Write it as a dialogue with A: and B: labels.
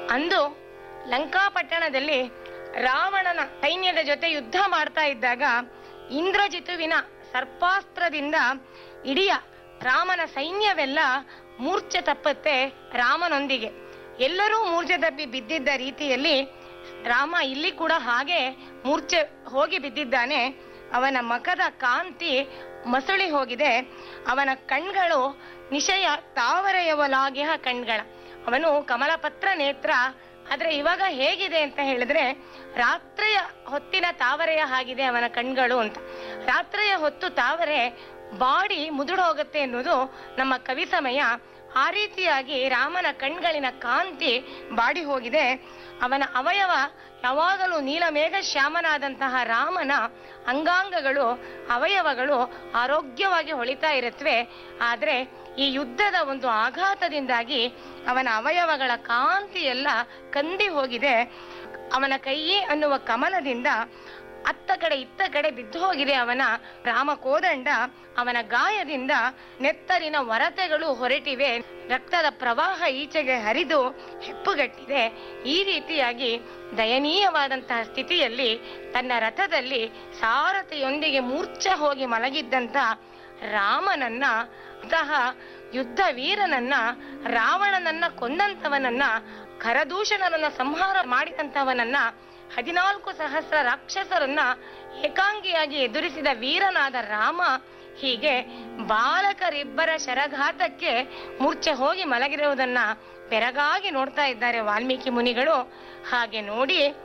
A: ಅಂದು ಲಂಕಾಪಟ್ಟಣದಲ್ಲಿ ರಾವಣನ ಸೈನ್ಯದ ಜೊತೆ ಯುದ್ಧ ಮಾಡ್ತಾ ಇದ್ದಾಗ ಇಂದ್ರಜಿತುವಿನ ಸರ್ಪಾಸ್ತ್ರದಿಂದ ಇಡೀ ರಾಮನ ಸೈನ್ಯವೆಲ್ಲ ಮೂರ್ಛೆ ತಪ್ಪುತ್ತೆ ರಾಮನೊಂದಿಗೆ ಎಲ್ಲರೂ ಮೂರ್ಛೆ ತಪ್ಪಿ ಬಿದ್ದಿದ್ದ ರೀತಿಯಲ್ಲಿ ರಾಮ ಇಲ್ಲಿ ಕೂಡ ಹಾಗೆ ಮೂರ್ಛೆ ಹೋಗಿ ಬಿದ್ದಿದ್ದಾನೆ ಅವನ ಮಖದ ಕಾಂತಿ ಮಸಳಿ ಹೋಗಿದೆ ಅವನ ಕಣ್ಗಳು ನಿಶಯ ತಾವರೆಯವಲಾಗಿಹ ಕಣ್ಗಳ ಅವನು ಕಮಲಪತ್ರ ನೇತ್ರ ಆದ್ರೆ ಇವಾಗ ಹೇಗಿದೆ ಅಂತ ಹೇಳಿದ್ರೆ ರಾತ್ರಿಯ ಹೊತ್ತಿನ ತಾವರೆಯ ಹಾಗಿದೆ ಅವನ ಕಣ್ಗಳು ಅಂತ ರಾತ್ರಿಯ ಹೊತ್ತು ತಾವರೆ ಬಾಡಿ ಮುದುಡು ಹೋಗುತ್ತೆ ಎನ್ನುವುದು ನಮ್ಮ ಕವಿ ಸಮಯ ಆ ರೀತಿಯಾಗಿ ರಾಮನ ಕಣ್ಗಳಿನ ಕಾಂತಿ ಬಾಡಿ ಹೋಗಿದೆ ಅವನ ಅವಯವ ಯಾವಾಗಲೂ ನೀಲಮೇಘ ಶ್ಯಾಮನಾದಂತಹ ರಾಮನ ಅಂಗಾಂಗಗಳು ಅವಯವಗಳು ಆರೋಗ್ಯವಾಗಿ ಹೊಳಿತಾ ಇರುತ್ತವೆ ಆದ್ರೆ ಈ ಯುದ್ಧದ ಒಂದು ಆಘಾತದಿಂದಾಗಿ ಅವನ ಅವಯವಗಳ ಕಾಂತಿ ಎಲ್ಲ ಕಂದಿ ಹೋಗಿದೆ ಅವನ ಕೈಯೇ ಅನ್ನುವ ಕಮಲದಿಂದ ಅತ್ತ ಕಡೆ ಇತ್ತ ಕಡೆ ಬಿದ್ದು ಹೋಗಿದೆ ಅವನ ರಾಮ ಕೋದಂಡ ಅವನ ಗಾಯದಿಂದ ನೆತ್ತರಿನ ಒರತೆಗಳು ಹೊರಟಿವೆ ರಕ್ತದ ಪ್ರವಾಹ ಈಚೆಗೆ ಹರಿದು ಹೆಪ್ಪುಗಟ್ಟಿದೆ ಈ ರೀತಿಯಾಗಿ ದಯನೀಯವಾದಂತಹ ಸ್ಥಿತಿಯಲ್ಲಿ ತನ್ನ ರಥದಲ್ಲಿ ಸಾರಥಿಯೊಂದಿಗೆ ಮೂರ್ಛೆ ಹೋಗಿ ಮಲಗಿದ್ದಂತ ರಾಮನನ್ನ ಅಂತಹ ಯುದ್ಧ ವೀರನನ್ನ ರಾವಣನನ್ನ ಕೊಂದಂತವನನ್ನ ಖರದೂಷಣನನ್ನ ಸಂಹಾರ ಮಾಡಿದಂತವನನ್ನ ಹದಿನಾಲ್ಕು ಸಹಸ್ರ ರಾಕ್ಷಸರನ್ನ ಏಕಾಂಗಿಯಾಗಿ ಎದುರಿಸಿದ ವೀರನಾದ ರಾಮ ಹೀಗೆ ಬಾಲಕರಿಬ್ಬರ ಶರಘಾತಕ್ಕೆ ಮೂರ್ಛೆ ಹೋಗಿ ಮಲಗಿರುವುದನ್ನ ಬೆರಗಾಗಿ ನೋಡ್ತಾ ಇದ್ದಾರೆ ವಾಲ್ಮೀಕಿ ಮುನಿಗಳು ಹಾಗೆ ನೋಡಿ